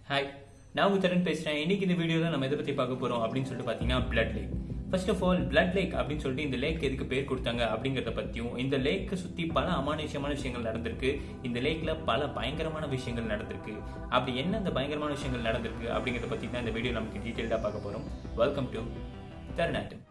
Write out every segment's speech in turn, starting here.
hi நான் உங்க தரன் பேசுறேன் இன்னைக்கு இந்த வீடியோல நம்ம எதை பத்தி பார்க்க போறோம் அப்படின்னு சொல்லிட்டு பாத்தீங்கன்னா blood lake first of all blood lake அப்படின்னு சொல்லிட்டு இந்த லேக் எதுக்கு பேர் கொடுத்தாங்க அப்படிங்கறத பத்தியும் இந்த லேக்கை சுத்தி பல அமானுஷ்யமான விஷயங்கள் நடந்திருக்கு இந்த லேக்ல பல பயங்கரமான விஷயங்கள் நடந்திருக்கு அப்படி என்ன அந்த பயங்கரமான விஷயங்கள் நடந்திருக்கு அப்படிங்கறத பத்தி தான் இந்த வீடியோ நமக்கு டீடைல்டா பார்க்க போறோம் welcome to Tharanattam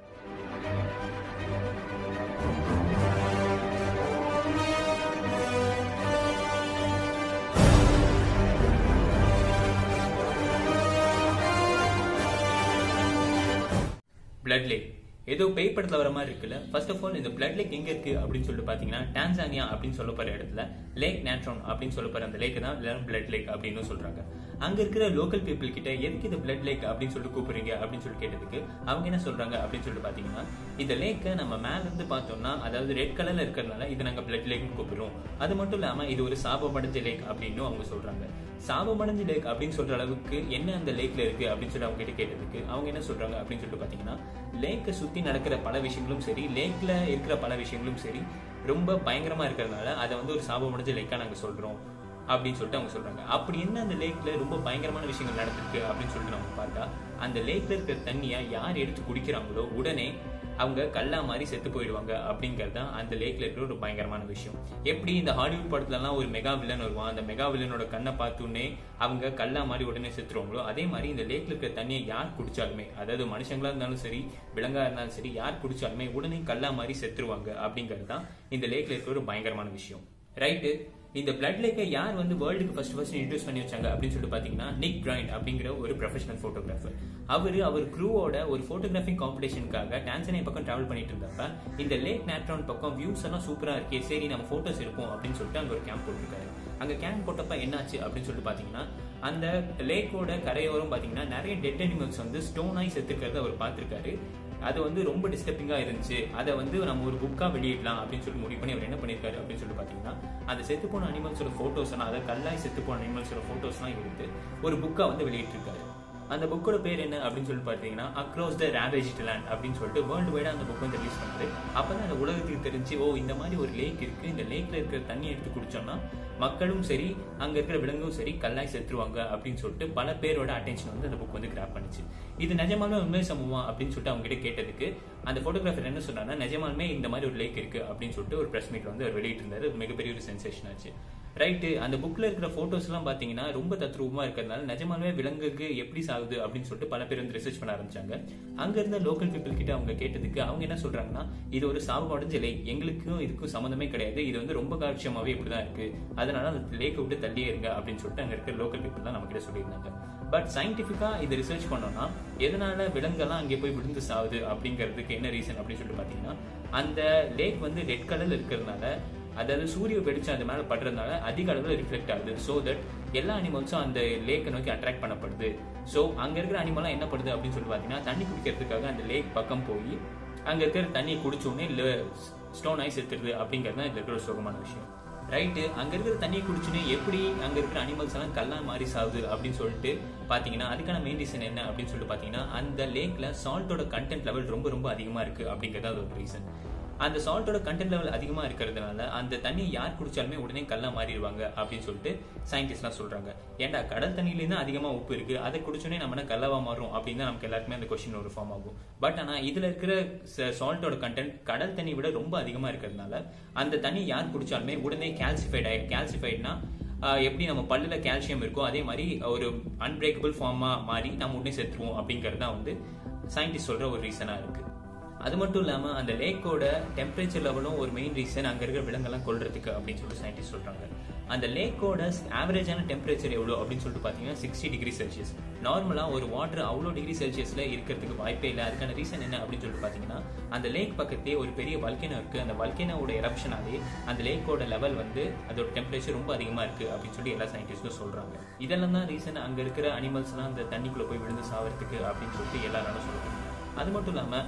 blood lake ஏதோ பேய் படத்துல வர மாதிரி இருக்குல்ல ஃபர்ஸ்ட் ஆஃப் ஆல் இந்த பிளட் லேக் எங்க இருக்கு அப்படின்னு சொல்லிட்டு பாத்தீங்கன்னா டான்சானியா அப்படின்னு சொல்ல போற இடத்துல லேக் நேட்ரான் அப்படின்னு சொல்ல போற அந்த லேக் தான் எல்லாரும் பிளட் லேக் அப்படின்னு சொல்றாங்க அங்க இருக்கிற லோக்கல் பீப்புள் கிட்ட எதுக்கு இது பிளட் லேக் அப்படின்னு சொல்லிட்டு கூப்பிடுறீங்க அப்படின்னு சொல்லி கேட்டதுக்கு அவங்க என்ன சொல்றாங்க அப்படின்னு சொல்லிட்டு பாத்தீங்கன்னா இந்த லேக்கை நம்ம மேல இருந்து பார்த்தோம்னா அதாவது ரெட் கலர்ல இருக்கிறதுனால இது நாங்க பிளட் லேக்னு கூப்பிடுறோம் அது மட்டும் இல்லாம இது ஒரு சாபமடைஞ்ச லேக் அப்படின்னு அவங்க சொல்றாங்க சாபமடைஞ்ச லேக் அப்படின்னு சொல்ற அளவுக்கு என்ன அந்த லேக்ல இருக்கு அப்படின்னு சொல்லி அவங்க கிட்ட கேட்டதுக்கு அவங்க என்ன சொல்றாங்க அப்படின்னு சொல்லிட்டு பாத்தீங்கன்னா லேக்கை சுத்தி நடக்கிற பல விஷயங்களும் சரி லேக்ல இருக்கிற பல விஷயங்களும் சரி ரொம்ப பயங்கரமா இருக்கிறதுனால அதை வந்து ஒரு சாபமடைஞ்ச லேக்கா நாங்க சொல்றோம் அப்படின்னு சொல்லிட்டு அவங்க சொல்றாங்க அப்படி என்ன அந்த லேக்ல ரொம்ப பயங்கரமான விஷயங்கள் நடந்திருக்கு அப்படின்னு சொல்லிட்டு நம்ம பார்த்தா அந்த லேக்ல இருக்கிற தண்ணியை யார் எடுத்து குடிக்கிறாங்களோ உடனே அவங்க கல்லா மாதிரி செத்து போயிடுவாங்க அப்படிங்கிறது தான் அந்த லேக்ல இருக்கிற ஒரு பயங்கரமான விஷயம் எப்படி இந்த ஹாலிவுட் படத்துல எல்லாம் ஒரு மெகா வில்லன் வருவான் அந்த மெகா வில்லனோட கண்ணை பார்த்தோன்னே அவங்க கல்லா மாதிரி உடனே செத்துருவாங்களோ அதே மாதிரி இந்த லேக்ல இருக்கிற தண்ணியை யார் குடிச்சாலுமே அதாவது மனுஷங்களா இருந்தாலும் சரி விலங்கா இருந்தாலும் சரி யார் குடிச்சாலுமே உடனே கல்லா மாதிரி செத்துருவாங்க அப்படிங்கிறது தான் இந்த லேக்ல இருக்கிற ஒரு பயங்கரமான விஷயம் ரைட்டு இந்த பிளட் லேக்கை யார் வந்து வேர்ல்டுக்கு ஃபர்ஸ்ட் ஃபர்ஸ்ட் இன்ட்ரூஸ் பண்ணி வச்சாங்க அப்படின்னு சொல்லிட்டு பாத்தீங்கன்னா நிக் பிரைண்ட் அப்படிங்கிற ஒரு ப்ரொஃபஷனல் போட்டோகிராஃபர் அவரு அவர் க்ரூவோட ஒரு போட்டோகிராஃபிங் காம்படிஷனுக்காக டான்சனியா பக்கம் டிராவல் பண்ணிட்டு இருந்தப்ப இந்த லேக் நேட்ரான் பக்கம் வியூஸ் எல்லாம் சூப்பரா இருக்கே சரி நம்ம போட்டோஸ் எடுப்போம் அப்படின்னு சொல்லிட்டு அங்க ஒரு கேம்ப் போட்டிருக்காரு அங்க கேம்ப் போட்டப்ப என்னாச்சு அப்படின்னு சொல்லிட்டு பாத்தீங்கன்னா அந்த லேக்கோட கரையோரம் பாத்தீங்கன்னா நிறைய டெட் அனிமல்ஸ் வந்து ஸ்டோன் ஆகி செத்துக்கிறத அவர் பார்த்திருக்காரு அது வந்து ரொம்ப டிஸ்டர்பிங்கா இருந்துச்சு அதை வந்து நம்ம ஒரு புக்கா வெளியிடலாம் அப்படின்னு சொல்லி முடிவு பண்ணி அவர் என்ன பண்ணிருக்காரு அப்படின்னு சொல்லி பாத்தீங்கன்னா அந்த செத்து போன அனிமல்ஸோட போட்டோஸ் எல்லாம் அதாவது கல்லாய் செத்து போன அனிமல்ஸோட போட்டோஸ் எல்லாம் எடுத்து ஒரு புக்கா வந்து வெளியிட்டிருக்காரு அந்த புக்கோட பேர் என்ன அப்படின்னு சொல்லி பார்த்தீங்கன்னா அக்ராஸ் த ரேவேஜ் லேண்ட் அப்படின்னு சொல்லிட்டு வேர்ல்டு வைடா அந்த புக் வந்து ரிலீஸ் பண்ணுது அப்பதான் அந்த உலகத்துக்கு தெரிஞ்சு ஓ இந்த மாதிரி ஒரு லேக் இருக்கு இந்த லேக்ல இருக்கிற தண்ணி எடுத்து குடிச்சோம்னா மக்களும் சரி அங்க இருக்கிற விலங்கும் சரி கல்லாய் செத்துருவாங்க அப்படின்னு சொல்லிட்டு பல பேரோட அட்டென்ஷன் வந்து அந்த புக் வந்து கிராப் பண்ணுச்சு இது நிஜமாலுமே உண்மை சமூகம் அப்படின்னு சொல்லிட்டு அவங்க கிட்ட கேட்டதுக்கு அந்த போட்டோகிராஃபர் என்ன சொன்னாங்கன்னா நிஜமாலுமே இந்த மாதிரி ஒரு லேக் இருக்கு அப்படின்னு சொல்லிட்டு ஒரு பிரஸ் மீட் வந்து அவர் வெளியிட்டு இருந்தாரு மிகப்பெரிய ஒரு சென்சேஷன் ஆச்சு ரைட்டு அந்த புக்ல இருக்கிற போட்டோஸ் எல்லாம் பாத்தீங்கன்னா ரொம்ப தத்ரூபமா இருக்கிறதுனால நிஜமாலுமே விலங்குக்கு எப்படி சாகுது அப்படின்னு சொல்லிட்டு பல பேர் வந்து ரிசர்ச் பண்ண ஆரம்பிச்சாங்க அங்க இருந்த லோக்கல் பீப்புள் கிட்ட அவங்க கேட்டதுக்கு அவங்க என்ன சொல்றாங்கன்னா இது ஒரு சாபமடைஞ்ச லேக் எங்களுக்கும் இதுக்கும் சம்மந்தமே கிடையாது இது வந்து ரொம்ப காட்சியமாவே இப்படிதான் இருக்கு அதனால அந்த லேக்கை விட்டு தள்ளியே இருங்க அப்படின்னு சொல்லிட்டு அங்க இருக்கிற லோக்கல் பீப்புள் தான் நம்ம கிட்ட சொல்லியிருந்தாங்க பட் சயின்டிபிக்கா இதை ரிசர்ச் பண்ணோம்னா எதனால விலங்கெல்லாம் அங்கே போய் விழுந்து சாகுது அப்படிங்கிறதுக்கு என்ன ரீசன் அப்படின்னு சொல்லிட்டு பாத்தீங்கன்னா அந்த லேக் வந்து ரெட் கலர்ல இருக்கிறதுனால அதாவது சூரிய வெளிச்சம் அது மேல படுறதுனால அதிக அளவில் ரிஃப்ளெக்ட் ஆகுது ஸோ தட் எல்லா அனிமல்ஸும் அந்த லேக்கை நோக்கி அட்ராக்ட் பண்ணப்படுது ஸோ அங்க இருக்கிற அனிமல்லாம் என்ன பண்ணுது அப்படின்னு சொல்லி பாத்தீங்கன்னா தண்ணி குடிக்கிறதுக்காக அந்த லேக் பக்கம் போய் அங்க இருக்கிற தண்ணியை குடிச்சோடனே ஸ்டோன் ஆகி செத்துருது அப்படிங்கிறது தான் இதுல இருக்கிற ஒரு சுகமான விஷயம் ரைட்டு அங்க இருக்கிற தண்ணியை குடிச்சுன்னு எப்படி அங்க இருக்கிற அனிமல்ஸ் எல்லாம் கல்லா மாறி சாகுது அப்படின்னு சொல்லிட்டு பாத்தீங்கன்னா அதுக்கான மெயின் ரீசன் என்ன அப்படின்னு சொல்லிட்டு பாத்தீங்கன்னா அந்த லேக்ல சால்ட்டோட கண்டென்ட் லெவல் ரொம்ப ரொம்ப அதிகமா இருக்கு அப்படிங்கறது அது ஒரு ரீசன் அந்த சால்ட்டோட கண்டென்ட் லெவல் அதிகமா இருக்கிறதுனால அந்த தண்ணி யார் குடிச்சாலுமே உடனே கல்லா மாறிடுவாங்க அப்படின்னு சொல்லிட்டு சயின்டிஸ்ட்லாம் சொல்றாங்க ஏன்டா கடல் தண்ணியிலேருந்து அதிகமா உப்பு இருக்கு அதை குடிச்சோடனே நம்ம கல்லவா மாறும் அப்படின்னு நமக்கு எல்லாருக்குமே அந்த கொஸ்டின் ஒரு ஃபார்ம் ஆகும் பட் ஆனா இதுல இருக்கிற சால்ட்டோட கண்டென்ட் கடல் தண்ணி விட ரொம்ப அதிகமா இருக்கிறதுனால அந்த தண்ணி யார் குடிச்சாலுமே உடனே கால்சிஃபைட் ஆகி கால்சிஃபைட்னா எப்படி நம்ம பல்லுல கால்சியம் இருக்கோ அதே மாதிரி ஒரு அன்பிரேக்கபிள் ஃபார்மா மாறி நம்ம உடனே செத்துருவோம் அப்படிங்கிறது தான் வந்து சயின்டிஸ்ட் சொல்ற ஒரு ரீசனா இருக்கு அது மட்டும் இல்லாம அந்த லேக்கோட டெம்பரேச்சர் லெவலும் ஒரு மெயின் ரீசன் அங்க இருக்கிற விலங்கெல்லாம் கொள்றதுக்கு அப்படின்னு சொல்லிட்டு சயின்டிஸ்ட் சொல்றாங்க அந்த லேக்கோட ஆவரேஜான டெம்பரேச்சர் எவ்வளோ அப்படின்னு சொல்லிட்டு பாத்தீங்கன்னா சிக்ஸ்டி டிகிரி செல்சியஸ் நார்மலா ஒரு வாட்டர் அவ்வளோ டிகிரி செல்சியஸ்ல இருக்கிறதுக்கு வாய்ப்பே இல்லை அதுக்கான ரீசன் என்ன அப்படின்னு சொல்லிட்டு பாத்தீங்கன்னா அந்த லேக் பக்கத்தே ஒரு பெரிய வல்கேனோ இருக்கு அந்த வல்கேனோட எரப்ஷனாலே அந்த லேக்கோட லெவல் வந்து அதோட டெம்பரேச்சர் ரொம்ப அதிகமா இருக்கு அப்படின்னு சொல்லி எல்லா சயின்டிஸ்டும் சொல்றாங்க இதெல்லாம் தான் ரீசன் அங்க இருக்கிற அனிமல்ஸ் எல்லாம் அந்த தண்ணிக்குள்ள போய் விழுந்து சாவறதுக்கு அப்படின்னு சொல்லிட்டு எல்லாரும் சொல்றாங்க அது மட்டும் இல்லாம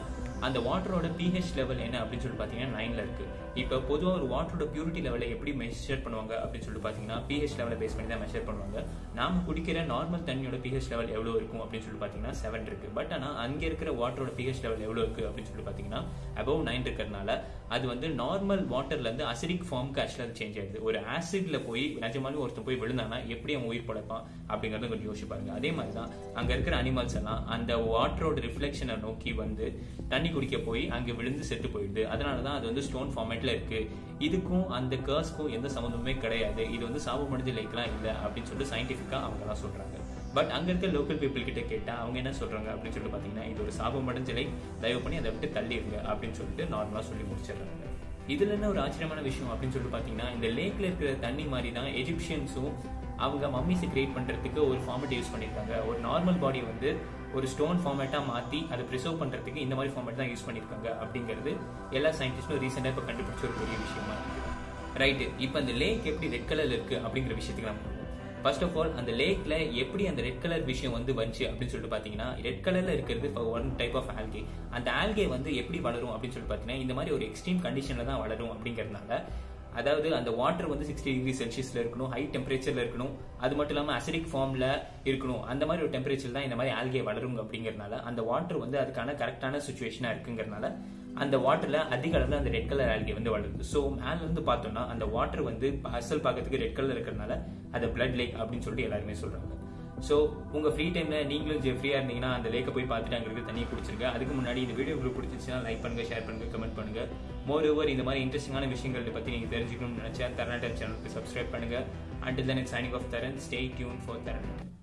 அந்த வாட்டரோட பிஹெச் லெவல் என்ன அப்படின்னு சொல்லி பார்த்தீங்கன்னா நைனில் இருக்கு இப்போ பொதுவாக ஒரு வாட்டரோட பியூரிட்டி லெவலை எப்படி மெஷர் பண்ணுவாங்க அப்படின்னு சொல்லி பார்த்தீங்கன்னா பிஹெச் லெவலை பேஸ் பண்ணி தான் மெஷர் பண்ணுவாங்க நாம குடிக்கிற நார்மல் தண்ணியோட பிஹெச் லெவல் எவ்வளோ இருக்கும் அப்படின்னு சொல்லி பார்த்தீங்கன்னா செவன் இருக்கு பட் ஆனால் அங்கே இருக்கிற வாட்டரோட பிஹெச் லெவல் எவ்வளோ இருக்கு அப்படின்னு சொல்லி பார்த்தீங்கன்னா அபவ் நைன் இருக்கிறதுனால அது வந்து நார்மல் வாட்டர்ல இருந்து அசிடிக் ஃபார்முக்கு ஆக்சுவலாக அது சேஞ்ச் ஆயிடுது ஒரு ஆசிட்ல போய் நிஜமாலும் ஒருத்தன் போய் விழுந்தானா எப்படி அவன் உயிர் படைப்பான் அப்படிங்கறத கொஞ்சம் யோசிச்சு பாருங்க அதே மாதிரி தான் அங்க இருக்கிற அனிமல்ஸ் எல்லாம் அந்த வாட்டரோட ரிஃப்ளெக்ஷனை நோக்கி வந்து தண்ணி குடிக்க போய் அங்க விழுந்து செத்து போயிடுது அதனால தான் அது வந்து ஸ்டோன் ஃபார்மேட்ல இருக்கு இதுக்கும் அந்த கர்ஸ்க்கும் எந்த சம்மந்தமுமே கிடையாது இது வந்து சாபமடைஞ்ச லைக்லாம் இல்லை அப்படின்னு சொல்லிட்டு சயின்டிஃபிக்கா அவங்க எல்லாம் சொல்றாங்க பட் அங்க இருக்க லோக்கல் பீப்புள் கிட்ட கேட்டா அவங்க என்ன சொல்றாங்க அப்படின்னு சொல்லிட்டு பாத்தீங்கன்னா இது ஒரு சாபமடைஞ்ச லைக் தயவு பண்ணி அதை விட்டு தள்ளிடுங்க அப்படின்னு சொல்லிட்டு நார்மலா சொல்லி முடிச்சிடுறாங்க இதுல என்ன ஒரு ஆச்சரியமான விஷயம் அப்படின்னு சொல்லிட்டு பாத்தீங்கன்னா இந்த லேக்ல இருக்கிற தண்ணி மாதிரி தான் எஜிப்சியன்ஸும் அவங்க மம்மிஸை கிரியேட் பண்றதுக்கு ஒரு ஃபார்மேட் யூஸ் பண்ணியிருக்காங்க ஒரு நார்மல் பாடி வந்து ஒரு ஸ்டோன் ஃபார்மேட்டா மாத்தி அதை ப்ரிசர்வ் பண்றதுக்கு இந்த மாதிரி ஃபார்மேட் தான் யூஸ் பண்ணியிருக்காங்க அப்படிங்கிறது எல்லா சயின்டிஸ்டும் ரீசெண்டாக இப்போ கண்டுபிடிச்ச ஒரு பெரிய விஷயமா இருக்கு ரைட்டு இப்போ அந்த லேக் எப்படி ரெட் கலர்ல இருக்கு அப்படிங்கிற விஷயத்துக்கு நம்ம ஃபர்ஸ்ட் ஆஃப் ஆல் அந்த லேக்ல எப்படி அந்த ரெட் கலர் விஷயம் வந்து வந்துச்சு அப்படின்னு சொல்லிட்டு பாத்தீங்கன்னா ரெட் கலர்ல இருக்கிறது ஒன் டைப் ஆஃப் ஆல்கே அந்த ஆல்கே வந்து எப்படி வளரும் அப்படின்னு சொல்லிட்டு பாத்தீங்கன்னா இந்த மாதிரி ஒரு எக்ஸ்ட்ரீம் கண்டிஷன்ல தான் வளரும் அப்படிங்கறதுனால அதாவது அந்த வாட்டர் வந்து சிக்ஸ்டி டிகிரி செல்சியஸ்ல இருக்கணும் ஹை டெம்பரேச்சர்ல இருக்கணும் அது மட்டும் இல்லாம அசிடிக் ஃபார்ம்ல இருக்கணும் அந்த மாதிரி ஒரு டெம்பரேச்சர் தான் இந்த மாதிரி ஆல்கே வளரும் அப்படிங்கறதுனால அந்த வாட்டர் வந்து அதுக்கான கரெக்டான சுச்சுவேஷனா இருக்குங்கிறதுனால அந்த வாட்டர்ல அதிக அளவுல அந்த ரெட் கலர் ஆல்கே வந்து வளருது ஸோ மேல இருந்து பார்த்தோம்னா அந்த வாட்டர் வந்து அசல் பார்க்கறதுக்கு ரெட் கலர் இருக்கிறதுனால அது பிளட் லேக் அப்படின்னு சொல்லிட்டு எல்லாருமே சொல்றாங்க ஸோ உங்க ஃப்ரீ டைம்ல நீங்களும் ஃப்ரீயா இருந்தீங்கன்னா அந்த லேக்கை போய் பார்த்துட்டு அங்க இருக்க தண்ணியை குடிச்சிருங்க அதுக்கு முன்னாடி இந்த வீடியோ உங்களுக்கு பிடிச்சிச்சுன்னா லைக் பண்ணுங்க ஷேர் பண்ணுங்க கமெண்ட் பண்ணுங்க மோர் ஓவர் இந்த மாதிரி இன்ட்ரெஸ்டிங்கான விஷயங்களை பத்தி நீங்க தெரிஞ்சுக்கணும்னு நினைச்சா தரநாட்டம் சேனலுக்கு சப்ஸ்கிரைப் பண்ணுங்க until then it signing off தரன் ஸ்டே டியூன் ஃபார் தரநாட்டம்